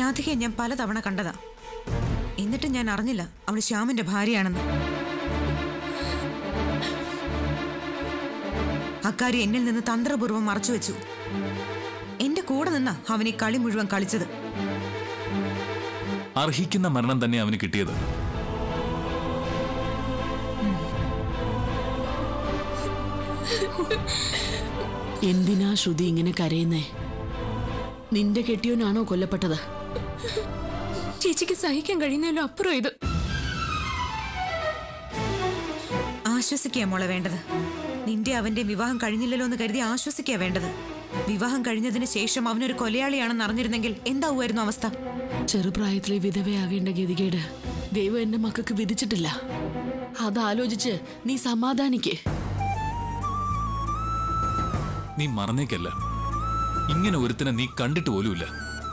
രാധികയെ ഞാൻ പലതവണ കണ്ടതാ എന്നിട്ട് ഞാൻ അറിഞ്ഞില്ല അവൾ ശ്യാമിന്റെ ഭാര്യയാണെന്ന് അക്കാര്യം എന്നിൽ നിന്ന് തന്ത്രപൂർവ്വം മറച്ചുവെച്ചു എന്റെ കൂടെ നിന്നാ അവൻ ഈ കളി മുഴുവൻ കളിച്ചത് അർഹിക്കുന്ന മരണം തന്നെ അവന് കിട്ടിയത് എന്തിനാ ശ്രുതി ഇങ്ങനെ കരയുന്നേ നിന്റെ കെട്ടിയോനാണോ കൊല്ലപ്പെട്ടത് ചേച്ചിക്ക് സഹിക്കാൻ കഴിയുന്നതിലും അപ്പുറം ഇത് ആശ്വസിക്കുക മോളെ വേണ്ടത് നിന്റെ അവന്റെ വിവാഹം കഴിഞ്ഞില്ലല്ലോ എന്ന് കരുതി ആശ്വസിക്കുക വേണ്ടത് വിവാഹം കഴിഞ്ഞതിന് ശേഷം അവനൊരു കൊലയാളിയാണെന്ന് അറിഞ്ഞിരുന്നെങ്കിൽ എന്താവുമായിരുന്നു അവസ്ഥ ചെറുപ്രായത്തിലെ വിധവയാകേണ്ട ഗതികേട് ദൈവം എന്റെ മക്കൾക്ക് വിധിച്ചിട്ടില്ല അതാലോചിച്ച് നീ സമാധാനിക്ക് നീ മറന്നേക്കല്ല ഇങ്ങനെ ഒരുത്തനെ നീ കണ്ടിട്ട് പോലുമില്ല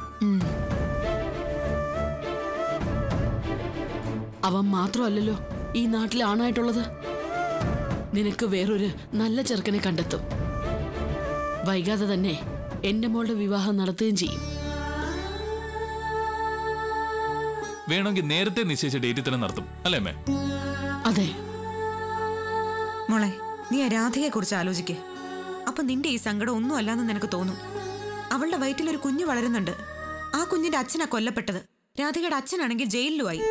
അവൻ മാത്രമല്ലല്ലോ ഈ നാട്ടിൽ ആണായിട്ടുള്ളത് നിനക്ക് വേറൊരു നല്ല ചെറുക്കനെ കണ്ടെത്തും വൈകാതെ തന്നെ എന്റെ മോളുടെ വിവാഹം നടത്തുകയും ചെയ്യും വേണമെങ്കിൽ നേരത്തെ നിശ്ചയിച്ച ഡേറ്റിൽ തന്നെ നടത്തും അല്ലേ അമ്മേ അതെ മോളെ നീ ആ രാധയെ കുറിച്ച് ആലോചിക്കേ അപ്പൊ നിന്റെ ഈ സങ്കടം ഒന്നും അല്ലാന്ന് നിനക്ക് തോന്നും അവളുടെ വയറ്റിൽ ഒരു കുഞ്ഞു വളരുന്നുണ്ട് ആ കുഞ്ഞിന്റെ അച്ഛനാ കൊല്ലപ്പെട്ടത് രാധികയുടെ അച്ഛനാണെങ്കിൽ ജയിലിലുമായി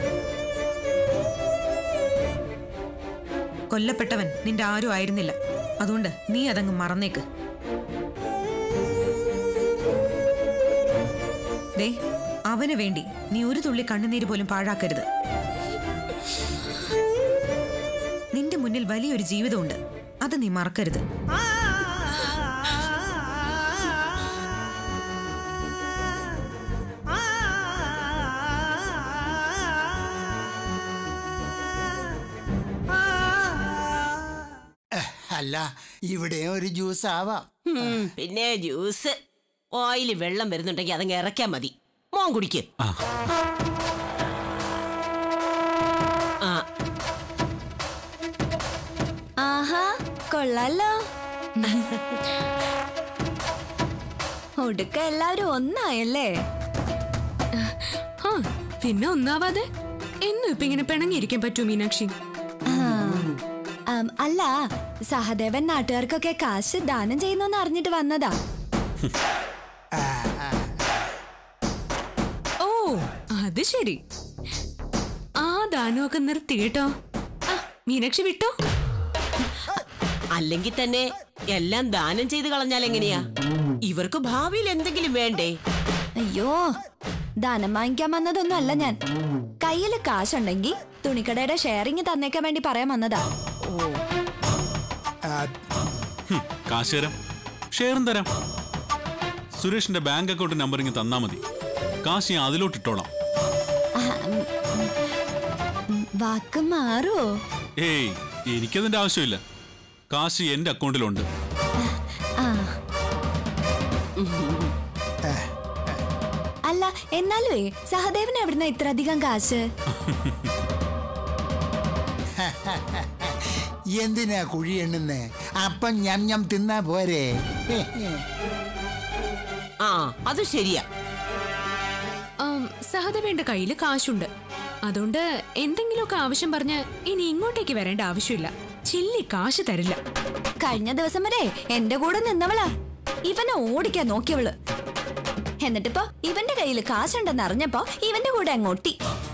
കൊല്ലപ്പെട്ടവൻ നിന്റെ ആരും ആയിരുന്നില്ല അതുകൊണ്ട് നീ അതങ്ങ് മറന്നേക്ക് ദേ അവന് വേണ്ടി നീ ഒരു തുള്ളി കണ്ണുനീര് പോലും പാഴാക്കരുത് നിന്റെ മുന്നിൽ വലിയൊരു ജീവിതമുണ്ട് അത് നീ മറക്കരുത് അല്ല ഇവിടെ ഒരു ജ്യൂസ് ആവാം ഉം, പിന്നെ ജ്യൂസ് ഓയില് വെള്ളം വരുന്നുണ്ടെങ്കിൽ അതങ്ങ് ഇറക്കാൻ മതി മോൻ കുടിക്ക് ആ ആഹാ കൊള്ളാലോ ഒടുക്ക എല്ലാവരും ഒന്നായല്ലേ ആ പിന്നെ ഒന്നാവാതെ എന്നും ഇപ്പൊ ഇങ്ങനെ പിണങ്ങിയിരിക്കാൻ പറ്റൂ മീനാക്ഷി ആ, ആം, അല്ല സഹദേവൻ നാട്ടുകാർക്കൊക്കെ കാശ് ദാനം ചെയ്യുന്നു അറിഞ്ഞിട്ട് വന്നതാ ഓ അത് ശരി ആ ദാനമൊക്കെ നിർത്തി കേട്ടോ ആ, മീനാക്ഷി വിട്ടോ അല്ലെങ്കിൽ തന്നെ എല്ലാം ദാനം ചെയ്ത് കളഞ്ഞാൽ എങ്ങനെയാ ഇവർക്ക് ഭാവിയിൽ എന്തെങ്കിലും വേണ്ടേ അയ്യോ ദാനം വാങ്ങിക്കാൻ വന്നതൊന്നും അല്ല ഞാൻ കയ്യിൽ കാശുണ്ടെങ്കിൽ തുണിക്കടയുടെ ഷെയറിങ് തന്നേക്കാൻ വേണ്ടി പറയാൻ വന്നതാ ഹും, കാശ് തരാം ഷെയറും തരാം സുരേഷിന്റെ ബാങ്ക് അക്കൗണ്ട് നമ്പർ ഇങ്ങ് തന്നാ മതി കാശ് ഞാൻ അതിലോട്ട് ഇട്ടോളാം ഉം, വാക്ക് മാറുവോ ഏയ് എനിക്കതിന്റെ ആവശ്യമില്ല കാശ് എന്റെ അക്കൗണ്ടിലുണ്ട് ആ അല്ല എന്നാലുവേ സഹദേവന് എവിടുന്ന ഇത്ര അധികം കാശ് എന്തിനാ കുഴി എണ്ണുന്നേ അപ്പം ഞം ഞം തിന്നാ പോരെ ആ അത് ശരിയാ ആം, സഹദേവേന്റെ കയ്യിൽ കാശുണ്ട് അതുകൊണ്ട് എന്തെങ്കിലുമൊക്കെ ആവശ്യം പറഞ്ഞ് ഇനി ഇങ്ങോട്ടേക്ക് വരേണ്ട ആവശ്യമില്ല ചില്ലി കാശ് തരില്ല കഴിഞ്ഞ ദിവസം വരെ എന്റെ കൂടെ നിന്നവളാ ഇവനെ ഓടിക്കാൻ നോക്കിയവള് എന്നിട്ടിപ്പോ ഇവന്റെ കയ്യിൽ കാശുണ്ടെന്ന് അറിഞ്ഞപ്പോ ഇവന്റെ കൂടെ അങ്ങോട്ടി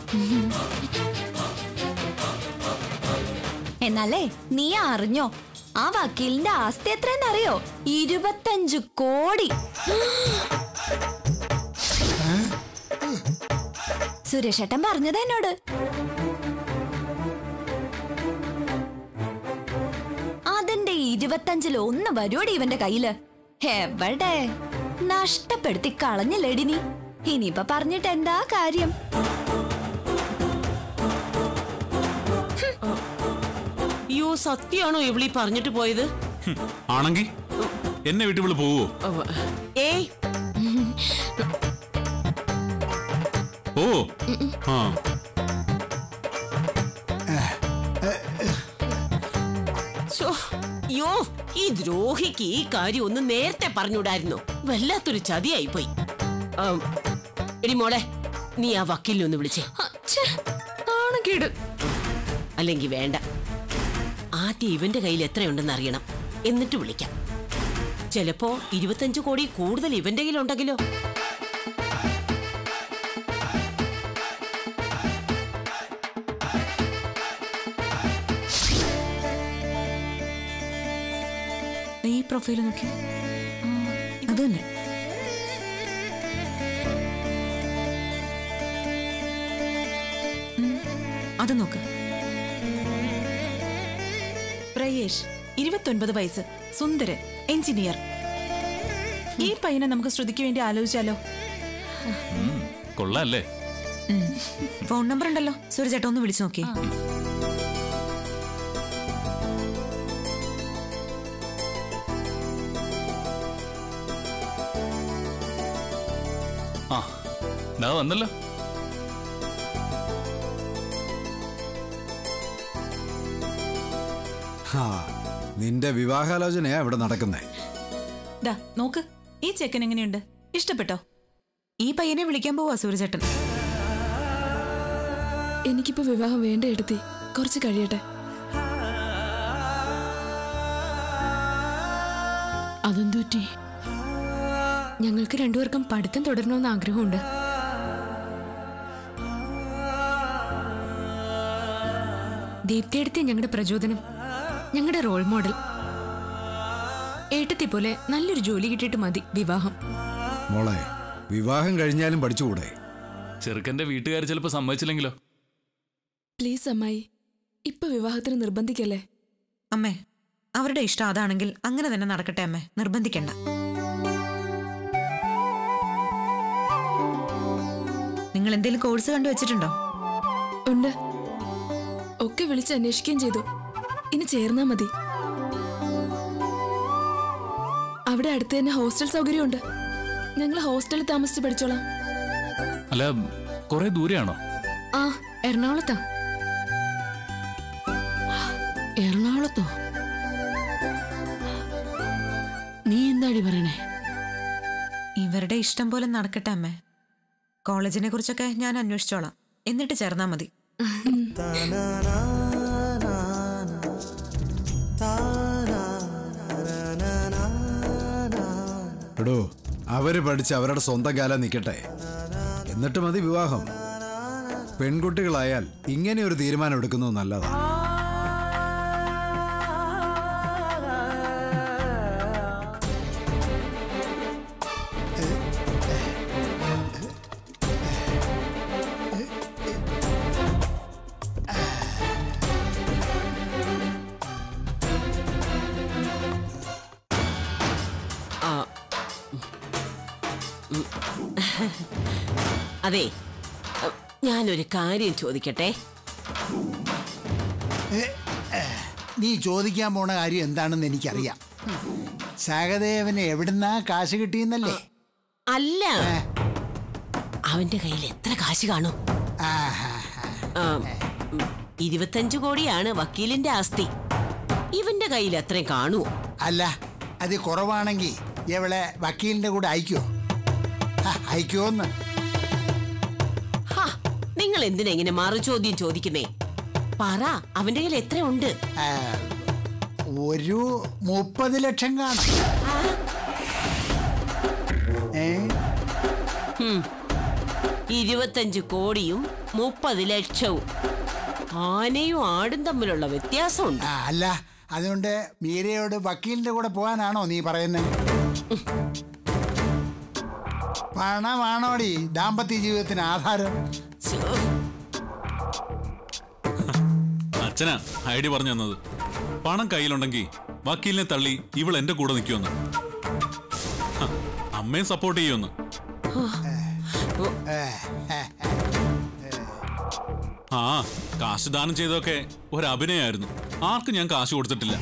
എന്നാലേ നീ അറിഞ്ഞോ ആ വക്കീലിന്റെ ആസ്തി എത്രയെന്നറിയോ ഇരുപത്തഞ്ചു കോടി സുരേഷേട്ടൻ പറഞ്ഞത് എന്നോട് അതിന്റെ ഇരുപത്തഞ്ചിൽ ഒന്ന് വരൂടി ഇവന്റെ കയ്യില് എവിടെ നഷ്ടപ്പെടുത്തി കളഞ്ഞില്ലേടി നീ ഇനിയിപ്പൊ പറഞ്ഞിട്ട് എന്താ കാര്യം അയ്യോ സത്യാണോ ഇവളീ പറഞ്ഞിട്ട് പോയത് ഹും, ആണെങ്കി എന്നെ വിട്ട് ഇവള് പോവോ ഏയ് ഓ ആ ശോ, യോ ഈ ദ്രോഹിക്ക് ഈ കാര്യം ഒന്ന് നേരത്തെ പറഞ്ഞുകൂടായിരുന്നു വല്ലാത്തൊരു ചതിയായി പോയി ആം, എടി മോളെ നീ ആ വക്കീലിനെ ഒന്ന് വിളിച്ചേ നാണക്കേട് അല്ലെങ്കിൽ വേണ്ട ആദ്യം ഇവന്റെ കയ്യിൽ എത്രയുണ്ടെന്ന് അറിയണം എന്നിട്ട് വിളിക്കാം ചിലപ്പോ ഇരുപത്തഞ്ച് കോടി കൂടുതൽ ഇവന്റെ കയ്യിലുണ്ടെങ്കിലോ ഈ പ്രൊഫൈൽ നോക്കി ആ, അത് തന്നെ ഉം, അത് നോക്ക് പ്രയേഷ് ഇരുപത്തൊൻപത് വയസ്സ് സുന്ദരൻ എഞ്ചിനീയർ ഈ പയ്യനെ നമുക്ക് ശ്രുതിക്ക് വേണ്ടി ആലോചിച്ചാലോ ഉം, കൊള്ളാല്ലേ ഉം. ഫോൺ നമ്പർ ഉണ്ടല്ലോ സൂര്യചേട്ടൻ ഒന്ന് വിളിച്ചു നോക്കി ആ ദാ വന്നല്ലോ ആ നിന്റെ വിവാഹാലോചനയാ ഇവിടെ നടക്കുന്നേ ദാ നോക്ക് ഈ ചെക്കൻ എങ്ങനെയുണ്ട് ഇഷ്ടപ്പെട്ടോ ഈ പയ്യനെ വിളിക്കാൻ പോവാ സൂര്യചേട്ടൻ എനിക്കിപ്പോ വിവാഹം വേണ്ട എടുത്തി കുറച്ച് കഴിയട്ടെ അതെന്തു പറ്റി ഞങ്ങൾക്ക് രണ്ടുപേർക്കും പഠിത്തം തുടരണമെന്ന് ആഗ്രഹമുണ്ട് ദീപ്തിയെടുത്തി ഞങ്ങളുടെ പ്രചോദനം ഞങ്ങളുടെ റോൾ മോഡൽ ഏട്ടത്തി പോലെ നല്ലൊരു ജോലി കിട്ടിയിട്ട് മതി വിവാഹം മോളെ വിവാഹം കഴിഞ്ഞാലും പഠിച്ചുകൂടെ ചെറുക്കന്റെ വീട്ടുകാർ ചിലപ്പോ സമ്മതിച്ചില്ലെങ്കിലോ പ്ലീസ് അമ്മായി ഇപ്പൊ വിവാഹത്തിന് നിർബന്ധിക്കല്ലേ അമ്മേ അവരുടെ ഇഷ്ടം അതാണെങ്കിൽ അങ്ങനെ തന്നെ നടക്കട്ടെ അമ്മേ നിർബന്ധിക്കണ്ട നിങ്ങൾ എന്തെങ്കിലും കോഴ്സ് കണ്ടു വെച്ചിട്ടുണ്ടോ ഉണ്ട് ഒക്കെ വിളിച്ച് അന്വേഷിക്കുകയും ചെയ്തു ഇനി ചേർന്നാ മതി അവിടെ അടുത്ത് തന്നെ ഹോസ്റ്റൽ സൗകര്യമുണ്ട് ഞങ്ങൾ ഹോസ്റ്റലിൽ താമസിച്ച് പഠിച്ചോളാം അല്ല കുറെ ദൂരെയാണോ ആ എറണാകുളത്താ എറണാകുളത്തോ നീ എന്താടി പറയണേ ഇവരുടെ ഇഷ്ടം പോലെ നടക്കട്ടെ അമ്മേ കോളേജിനെ കുറിച്ചൊക്കെ ഞാൻ അന്വേഷിച്ചോളാം എന്നിട്ട് ചേർന്നാ മതി എടോ അവര് പഠിച്ച് അവരുടെ സ്വന്തം കാലം നിൽക്കട്ടെ എന്നിട്ട് മതി വിവാഹം പെൺകുട്ടികളായാൽ ഇങ്ങനെ ഒരു തീരുമാനം എടുക്കുന്നത് നല്ലതാണ് ആ ഉം. അതെ അ, ഞാനൊരു കാര്യം ചോദിക്കട്ടെ നീ ചോദിക്കാൻ പോണ കാര്യം എന്താണെന്ന് എനിക്കറിയാം സഹദേവന് എവിടുന്നാ കാശ് കിട്ടിയെന്നല്ലേ അല്ല അവന്റെ കയ്യിൽ എത്ര കാശ് കാണും ആഹാ. ആ, ഉം, ഇരുപത്തഞ്ച് കോടിയാണ് വക്കീലിന്റെ ആസ്തി ഇവന്റെ കയ്യിൽ എത്രയും കാണുമോ അല്ല അത് കുറവാണെങ്കിൽ ഇവളെ വക്കീലിന്റെ കൂടെ അയക്കോ അയക്കുമോന്ന് ഹാ നിങ്ങൾ എന്തിനാ ഇങ്ങനെ മറു ചോദ്യം ചോദിക്കുന്നേ പറ അവന്റെ കയ്യിൽ എത്ര ഉണ്ട് ആ, ഒരു മുപ്പത് ലക്ഷം കാണും ഏ ഹും. ഇരുപത്തഞ്ച് കോടിയും മുപ്പത് ലക്ഷവും ആനയും ആടും തമ്മിലുള്ള വ്യത്യാസമുണ്ട് ആ, അല്ല അതുകൊണ്ട് മീരയോട് വക്കീലിന്റെ കൂടെ പോകാനാണോ നീ പറയുന്നത് പണമാണോടി ദാമ്പത്യ ജീവിതത്തിന് ആധാരം ശ്ശോ. അച്ഛനാ ഐഡി പറഞ്ഞു തന്നത് പണം കയ്യിലുണ്ടെങ്കിൽ വക്കീലിനെ തള്ളി ഇവൾ എന്റെ കൂടെ നിൽക്കുമെന്ന് ഹ, അമ്മയും സപ്പോർട്ട് ചെയ്യുമെന്ന് ആ കാശ് ദാനം ചെയ്തൊക്കെ ഒരു അഭിനയമായിരുന്നു ആർക്കും ഞാൻ കാശ് കൊടുത്തിട്ടില്ല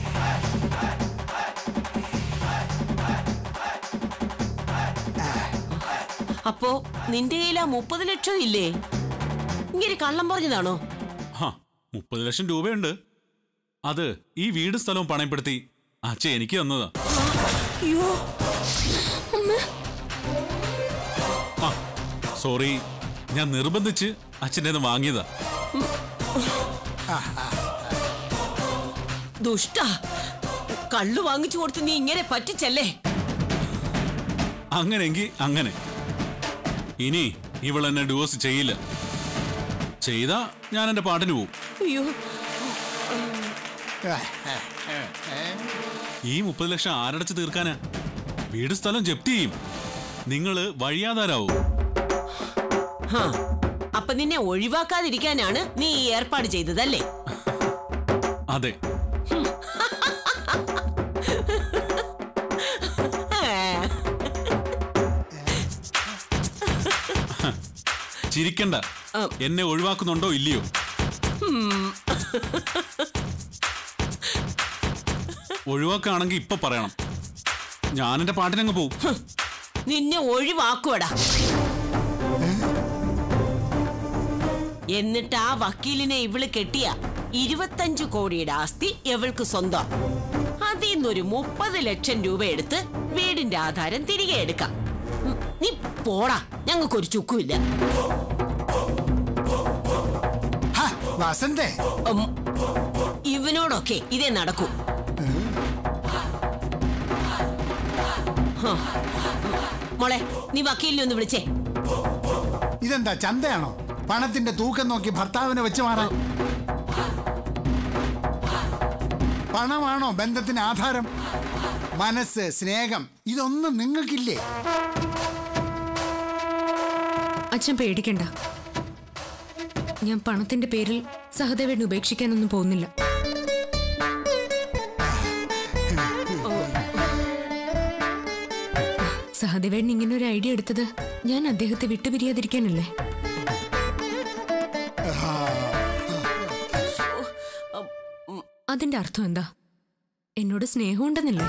അപ്പോ നിന്റെ കയ്യിൽ ആ മുപ്പത് ലക്ഷം ഇല്ലേ ഇങ്ങനെ കള്ളം പറഞ്ഞതാണോ ഹാ മുപ്പത് ലക്ഷം രൂപയുണ്ട് അത് ഈ വീട് സ്ഥലവും പണയപ്പെടുത്തി അച്ഛൻ എനിക്ക് തന്നതാ അയ്യോ ആ സോറി ഞാൻ നിർബന്ധിച്ച് അച്ഛൻ്റെ വാങ്ങിയതാ ദുഷ്ട കള്ളു വാങ്ങിച്ചു കൊടുത്ത് നീ ഇങ്ങനെ പറ്റിച്ചല്ലേ അങ്ങനെങ്കി അങ്ങനെ ഇനി ഇവൾ എന്നെ ഡിവോഴ്സ് ചെയ്യില്ല ചെയ്താ ഞാൻ എന്റെ പാട്ടിന് പോവും അയ്യോ ഈ മുപ്പത് ലക്ഷം ആരടച്ച് തീർക്കാനാ വീട് സ്ഥലം ജപ്തി ചെയ്യും നിങ്ങള് വഴിയാതാരാവും ഹാ അപ്പൊ നിന്നെ ഒഴിവാക്കാതിരിക്കാനാണ് നീ ഈ ഏർപ്പാട് ചെയ്തതല്ലേ അതെ ചിരിക്കണ്ട എന്നെ ഒഴിവാക്കുന്നുണ്ടോ ഇല്ലയോ ഒഴിവാക്കുകയാണെങ്കിൽ ഇപ്പൊ പറയണം ഞാൻ എന്റെ പാട്ടിനങ്ങ് പോവും നിന്നെ ഒഴിവാക്കുവടാ എന്നിട്ട് ആ വക്കീലിനെ ഇവള് കെട്ടിയ ഇരുപത്തഞ്ചു കോടിയുടെ ആസ്തി ഇവൾക്ക് സ്വന്തം അതിൽ നിന്നൊരു മുപ്പത് ലക്ഷം രൂപ എടുത്ത് വീടിന്റെ ആധാരം തിരികെ എടുക്കാം ഉം, നീ പോടാ ഞങ്ങൾക്കൊരു ചുക്കുമില്ല ഹ, വസന്തേ ഉം, ഇവനോടൊക്കെ ഇതേ നടക്കൂ ഹ. മോളെ നീ വക്കീലിനെ ഒന്ന് വിളിച്ചേ ഇതെന്താ ചന്തയാണോ പണത്തിന്റെ തൂക്കം നോക്കി ഭർത്താവിനെ വെച്ച് മാറാൻ പണമാണോ ബന്ധത്തിന് ആധാരം മനസ്സ് സ്നേഹം ഇതൊന്നും നിങ്ങൾക്കില്ലേ അച്ഛൻ പേടിക്കണ്ട ഞാൻ പണത്തിന്റെ പേരിൽ സഹദേവേടിനെ ഉപേക്ഷിക്കാനൊന്നും പോകുന്നില്ല സഹദേവേടൻ ഇങ്ങനെ ഒരു ഐഡിയ എടുത്തത് ഞാൻ അദ്ദേഹത്തെ വിട്ടുപിരിയാതിരിക്കാനല്ലേ അതിന്റെ അർത്ഥം എന്താ എന്നോട് സ്നേഹമുണ്ടെന്നില്ലേ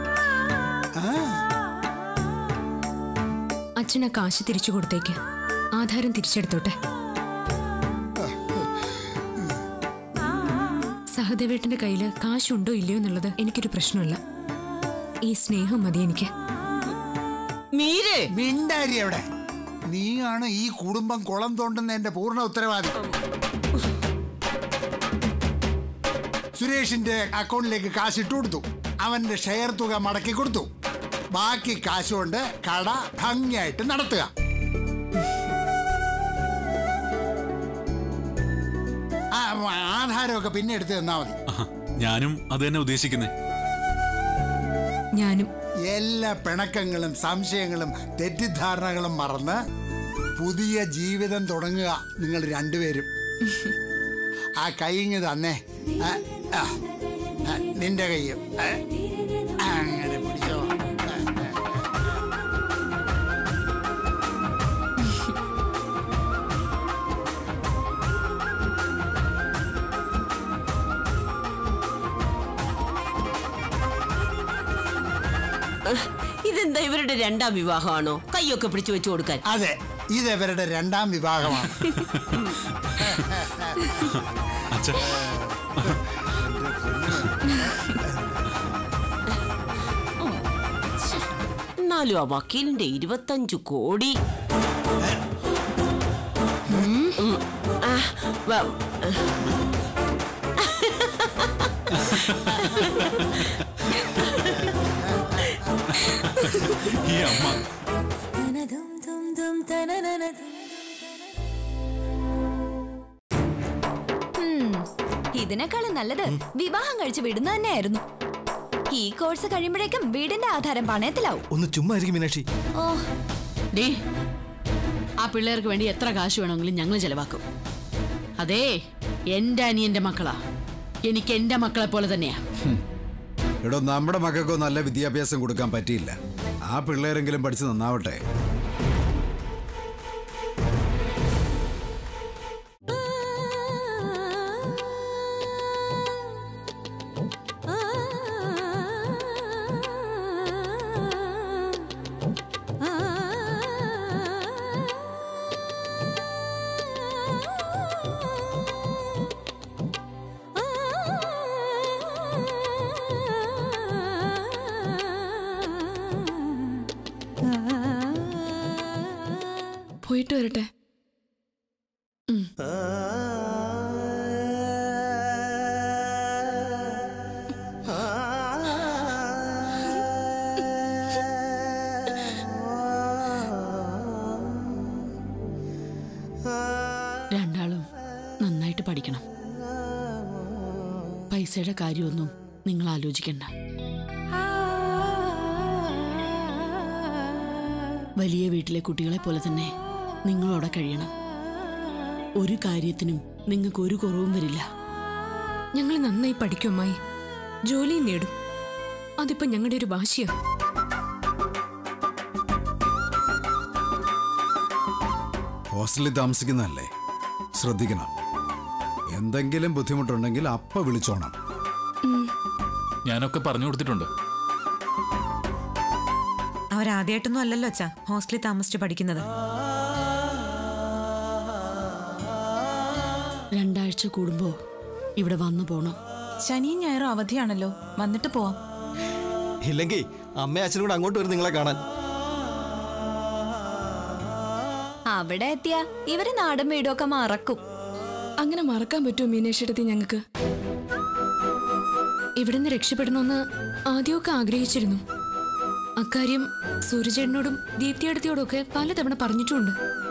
അച്ഛൻ ആ കാശ് തിരിച്ചു കൊടുത്തേക്ക് ആധാരം തിരിച്ചെടുത്തോട്ടെ സഹദേവേട്ടന്റെ കയ്യില് കാശുണ്ടോ ഇല്ലയോ എന്നുള്ളത് എനിക്കൊരു പ്രശ്നമല്ല ഈ സ്നേഹം മതി എനിക്ക് മീരേ മിണ്ടാരി എവിടെ നീയാണ് ഈ കുടുംബം കുളം തോണ്ടുന്നതിന്റെ പൂർണ്ണ ഉത്തരവാദി സുരേഷിന്റെ അക്കൗണ്ടിലേക്ക് കാശ് ഇട്ടു കൊടുത്തു അവന്റെ ഷെയർ തുക മടക്കി കൊടുത്തു ബാക്കി കാശ് കൊണ്ട് കട ഭംഗിയായിട്ട് നടത്തുക ആ, ആധാരമൊക്കെ പിന്നെ എടുത്ത് തന്നാ മതി ആഹാ, ഞാനും അത് തന്നെ ഉദ്ദേശിക്കുന്നേ ഞാനും എല്ലാ പിണക്കങ്ങളും സംശയങ്ങളും തെറ്റിദ്ധാരണകളും മറന്ന് പുതിയ ജീവിതം തുടങ്ങുക നിങ്ങൾ രണ്ടുപേരും ആ കൈങ്ങ് തന്നെ ആ, ആ, ആ, നിന്റെ കയ്യും ആ, അങ്ങനെ പിടിച്ചോ ആ, ആ. ഇതെന്താ ഇവരുടെ രണ്ടാം വിവാഹമാണോ കൈയൊക്കെ പിടിച്ചു വെച്ചു കൊടുക്കാൻ അതെ ഇത് ഇവരുടെ രണ്ടാം വിവാഹമാണ് അച്ഛ എന്നാലും ആ വക്കീലിന്റെ ഇരുപത്തഞ്ചു കോടി ഉം. ആ, വ- ഈ അമ്മ ഉം, ഇതിനേക്കാളും നല്ലത് വിവാഹം കഴിച്ച് വിടുന്ന തന്നെയായിരുന്നു ഈ കോഴ്സ് കഴിയുമ്പോഴേക്കും വീടിന്റെ ആധാരം പണയത്തിലാവും ഒന്ന് ചുമ്മാ ഇരിക്കും മീനാക്ഷി ഓ ഡേ ആ പിള്ളേർക്ക് വേണ്ടി എത്ര കാശ് വേണമെങ്കിലും ഞങ്ങൾ ചെലവാക്കും അതേ എന്റെ അനിയന്റെ മക്കളാ എനിക്ക് എന്റെ മക്കളെ പോലെ തന്നെയാ എടോ നമ്മുടെ മക്കൾക്കോ നല്ല വിദ്യാഭ്യാസം കൊടുക്കാൻ പറ്റിയില്ല ആ പിള്ളേരെങ്കിലും പഠിച്ച് നന്നാവട്ടെ ആ വരട്ടെ രണ്ടാളും നന്നായിട്ട് പഠിക്കണം പൈസയുടെ കാര്യമൊന്നും നിങ്ങൾ ആലോചിക്കണ്ട വലിയ വീട്ടിലെ കുട്ടികളെ പോലെ തന്നെ നിങ്ങളവിടെ കഴിയണം ഒരു കാര്യത്തിനും നിങ്ങൾക്ക് ഒരു കുറവും വരില്ല ഞങ്ങൾ നന്നായി പഠിക്കും അമ്മായി ജോലിയും നേടും അതിപ്പോ ഞങ്ങളുടെ ഒരു വാശിയാണ് ഹോസ്റ്റലിൽ താമസിക്കുന്നതല്ലേ ശ്രദ്ധിക്കണം എന്തെങ്കിലും ബുദ്ധിമുട്ടുണ്ടെങ്കിൽ അപ്പ വിളിച്ചോണം ഞാനൊക്കെ പറഞ്ഞു കൊടുത്തിട്ടുണ്ട് അവരാദ്യമായിട്ടൊന്നും അല്ലല്ലോ അച്ഛാ ഹോസ്റ്റലിൽ താമസിച്ച് പഠിക്കുന്നത് രണ്ടാഴ്ച കൂടുമ്പോ ഇവിടെ വന്നു പോണം ശനിയും ഞായറും അവധിയാണല്ലോ വന്നിട്ട് പോവാം ഇല്ലെങ്കിൽ അമ്മയും അച്ഛനും കൂടെ അങ്ങോട്ട് വരും നിങ്ങളെ കാണാൻ അവിടെ എത്തിയ ഇവര് നാടും വീടും ഒക്കെ മറക്കും അങ്ങനെ മറക്കാൻ പറ്റുമോ മീനേഷിടത്തി ഞങ്ങൾക്ക് ഇവിടുന്ന് രക്ഷപ്പെടണമെന്ന് ആദ്യമൊക്കെ ആഗ്രഹിച്ചിരുന്നു അക്കാര്യം സൂര്യചേട്ടനോടും ദീപ്തിയടുത്തിയോടും ഒക്കെ പലതവണ പറഞ്ഞിട്ടുമുണ്ട്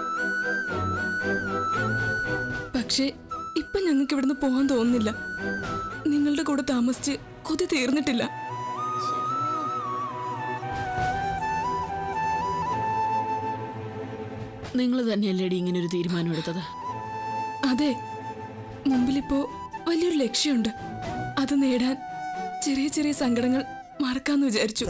പക്ഷേ ഇപ്പൊ ഞങ്ങൾക്ക് ഇവിടുന്ന് പോകാൻ തോന്നുന്നില്ല നിങ്ങളുടെ കൂടെ താമസിച്ച് കൊതി തീർന്നിട്ടില്ല നിങ്ങൾ തന്നെയല്ലേടി ഇങ്ങനെ ഒരു തീരുമാനം എടുത്തത് അതെ മുമ്പിലിപ്പോ വലിയൊരു ലക്ഷ്യമുണ്ട് അത് നേടാൻ ചെറിയ ചെറിയ സങ്കടങ്ങൾ മറക്കാന്ന് വിചാരിച്ചു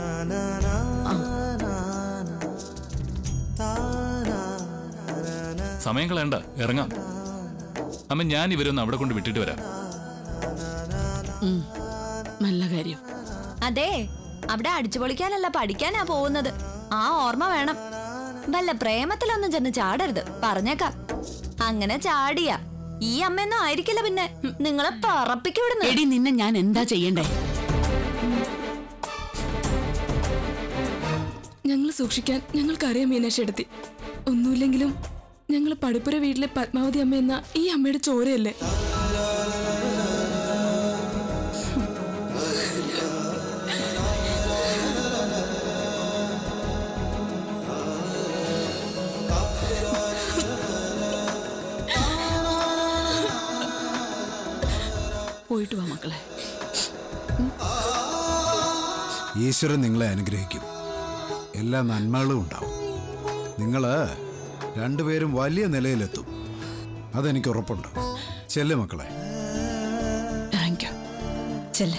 സമയം കളയണ്ട ഇറങ്ങാം അമ്മ ഞാൻ ഇവരൊന്ന് അവിടെ കൊണ്ട് വിട്ടിട്ട് വരാം ഉം, നല്ല കാര്യം അതെ അവിടെ അടിച്ചു പൊളിക്കാനല്ല പഠിക്കാനാ പോകുന്നത് ആ ഓർമ്മ വേണം വല്ല പ്രേമത്തിലൊന്നും ചെന്ന് ചാടരുത് പറഞ്ഞേക്കാം അങ്ങനെ ചാടിയ ഈ അമ്മയൊന്നും ആയിരിക്കില്ല പിന്നെ നിങ്ങളെ പറപ്പിക്കൂടുന്നു എടി നിന്നെ ഞാൻ എന്താ ചെയ്യണ്ടേ ഞങ്ങൾ സൂക്ഷിക്കാൻ ഞങ്ങൾക്കറിയാം മീനാക്ഷി ഒന്നുമില്ലെങ്കിലും ഞങ്ങൾ പടിപ്പുര വീട്ടിലെ പത്മാവതി അമ്മ എന്ന ഈ അമ്മയുടെ ചോരയല്ലേ പോയിട്ട് വാ മക്കളെ ഈശ്വരൻ നിങ്ങളെ അനുഗ്രഹിക്കും എല്ലാ നന്മകളും ഉണ്ടാവും നിങ്ങൾ രണ്ടുപേരും വലിയ നിലയിലെത്തും അതെനിക്ക് ഉറപ്പുണ്ട് ചെല്ലു മക്കളെ താങ്ക് യു ചെല്ല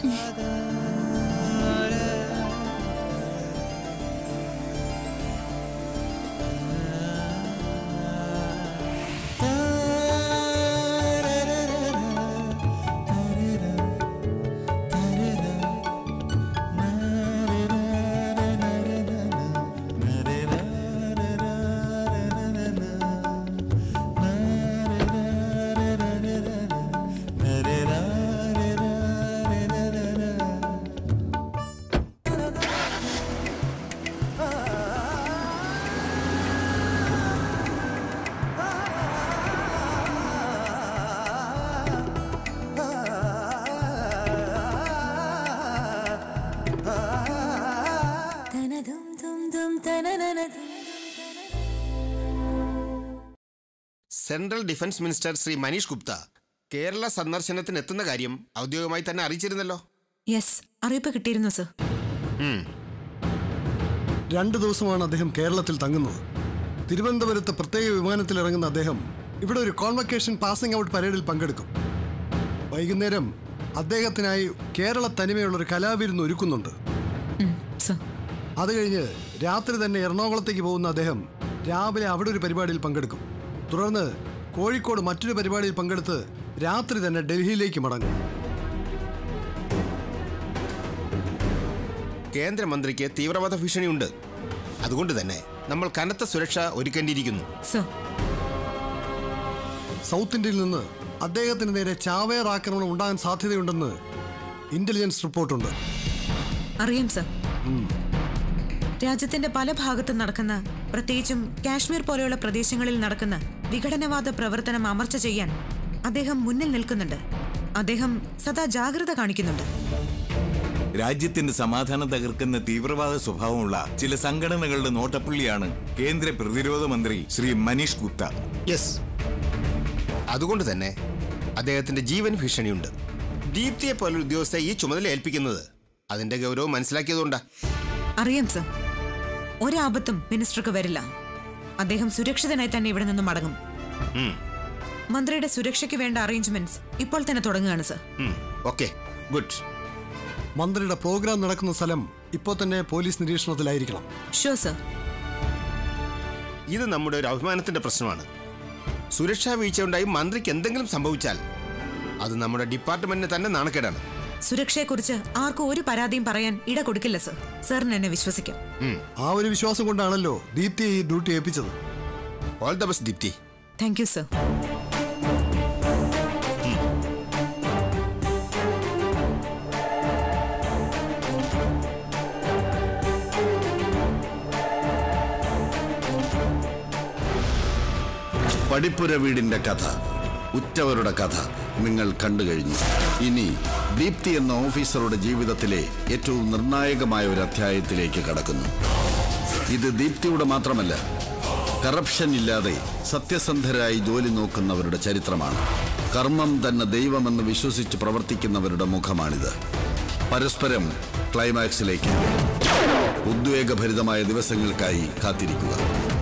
central defence minister Shri Manish Gupta Kerala സന്ദർശനത്തിന് എത്തുന്ന കാര്യം ഔദ്യോഗികമായി തന്നെ അറിയിച്ചിരുന്നല്ലോ യെസ് അറിയിപ്പ് കിട്ടിയിരുന്നു സർ ഉം. രണ്ടു ദിവസമാണ് അദ്ദേഹം കേരളത്തിൽ തങ്ങുന്നത് തിരുവനന്തപുരത്ത് പ്രത്യേക വിമാനത്തിൽ ഇറങ്ങുന്ന അദ്ദേഹം ഇവിടെ ഒരു കോൺവക്കേഷൻ പാസിംഗ് ഔട്ട് പരേഡിൽ പങ്കെടുക്കും വൈകുന്നേരം അദ്ദേഹത്തിനായി കേരള തനിമയുള്ള ഒരു കലാവിരുന്ന് ഒരുക്കുന്നുണ്ട് അത് കഴിഞ്ഞ് രാത്രി തന്നെ എറണാകുളത്തേക്ക് പോകുന്ന അദ്ദേഹം രാവിലെ അവിടെ ഒരു പരിപാടിയിൽ പങ്കെടുക്കും തുടർന്ന് കോഴിക്കോട് മറ്റൊരു പരിപാടിയിൽ പങ്കെടുത്ത് രാത്രി തന്നെ ഡൽഹിയിലേക്ക് മടങ്ങും കേന്ദ്രമന്ത്രിക്ക് തീവ്രവാദ ഭീഷണിയുണ്ട് അതുകൊണ്ട് തന്നെ നമ്മൾ കനത്ത സുരക്ഷ ഒരുക്കേണ്ടിയിരിക്കുന്നു സൗത്ത് ഇന്ത്യയിൽ നിന്ന് അദ്ദേഹത്തിന് നേരെ ചാവേർ ആക്രമണം ഉണ്ടാകാൻ സാധ്യതയുണ്ടെന്ന് ഇന്റലിജൻസ് റിപ്പോർട്ടുണ്ട് അറിയാം സർ രാജ്യത്തിന്റെ പല ഭാഗത്തും നടക്കുന്ന പ്രത്യേകിച്ചും കാശ്മീർ പോലെയുള്ള പ്രദേശങ്ങളിൽ നടക്കുന്ന വിഘടനവാദ പ്രവർത്തനം അമർച്ച ചെയ്യാൻ അദ്ദേഹം മുന്നിൽ നിൽക്കുന്നുണ്ട് അദ്ദേഹം സദാ ജാഗ്രത കാണിക്കുന്നുണ്ട് രാജ്യത്തിന്റെ സമാധാനം തകർക്കുന്ന തീവ്രവാദ സ്വഭാവമുള്ള ചില സംഘടനകളുടെ നോട്ടപ്പുള്ളിയാണ് കേന്ദ്ര പ്രതിരോധ മന്ത്രി ശ്രീ മനീഷ് ഗുപ്ത യെസ് അതുകൊണ്ട് തന്നെ അദ്ദേഹത്തിന്റെ ജീവൻ ഭീഷണിയുണ്ട് ദീപ്തിയെ പോലൊരു ഉദ്യോഗസ്ഥയെ ഈ ചുമതല ഏൽപ്പിക്കുന്നത് അതിന്റെ ഗൗരവം മനസ്സിലാക്കിയതുകൊണ്ടാ അറിയാം സർ ഒരാപത്തും മിനിസ്റ്റർക്ക് വരില്ല അദ്ദേഹം സുരക്ഷിതനായി തന്നെ ഇവിടെ നിന്ന് മടങ്ങും ഉം, മന്ത്രിയുടെ സുരക്ഷയ്ക്ക് വേണ്ട അറേഞ്ച്മെന്റ്സ് ഇപ്പോൾ തന്നെ തുടങ്ങുകയാണ് സർ ഉം, ഓക്കെ ഗുഡ് മന്ത്രിയുടെ പ്രോഗ്രാം നടക്കുന്ന സ്ഥലം ഇപ്പോൾ തന്നെ പോലീസ് നിരീക്ഷണത്തിലായിരിക്കണം ഷുവർ സർ ഇത് നമ്മുടെ ഒരു അഭിമാനത്തിന്റെ പ്രശ്നമാണ് സുരക്ഷാ വീഴ്ചയുണ്ടായി മന്ത്രിക്ക് എന്തെങ്കിലും സംഭവിച്ചാൽ അത് നമ്മുടെ ഡിപ്പാർട്ട്മെന്റിന് തന്നെ നാണക്കേടാണ് സുരക്ഷയെക്കുറിച്ച് ആർക്കും ഒരു പരാതിയും പറയാൻ ഇട കൊടുക്കില്ല സർ സാറിന് എന്നെ വിശ്വസിക്കാം ആ ഒരു വിശ്വാസം കൊണ്ടാണല്ലോ ദീപ്തിയെ ഈ ഡ്യൂട്ടി ഏൽപ്പിച്ചത് all the best Deepti thank you sir പടിപ്പുര വീടിന്റെ കഥ ഉറ്റവരുടെ കഥ നിങ്ങൾ കണ്ടു കഴിഞ്ഞു ഇനി ദീപ്തി എന്ന ഓഫീസറുടെ ജീവിതത്തിലെ ഏറ്റവും നിർണായകമായ ഒരു അധ്യായത്തിലേക്ക് കടക്കുന്നു ഇത് ദീപ്തിയുടെ മാത്രമല്ല കറപ്ഷൻ ഇല്ലാതെ സത്യസന്ധരായി ജോലി നോക്കുന്നവരുടെ ചരിത്രമാണ് കർമ്മം തന്നെ ദൈവമെന്ന് വിശ്വസിച്ച് പ്രവർത്തിക്കുന്നവരുടെ മുഖമാണിത് പരസ്പരം ക്ലൈമാക്സിലേക്ക് ഉദ്വേഗഭരിതമായ ദിവസങ്ങൾക്കായി കാത്തിരിക്കുക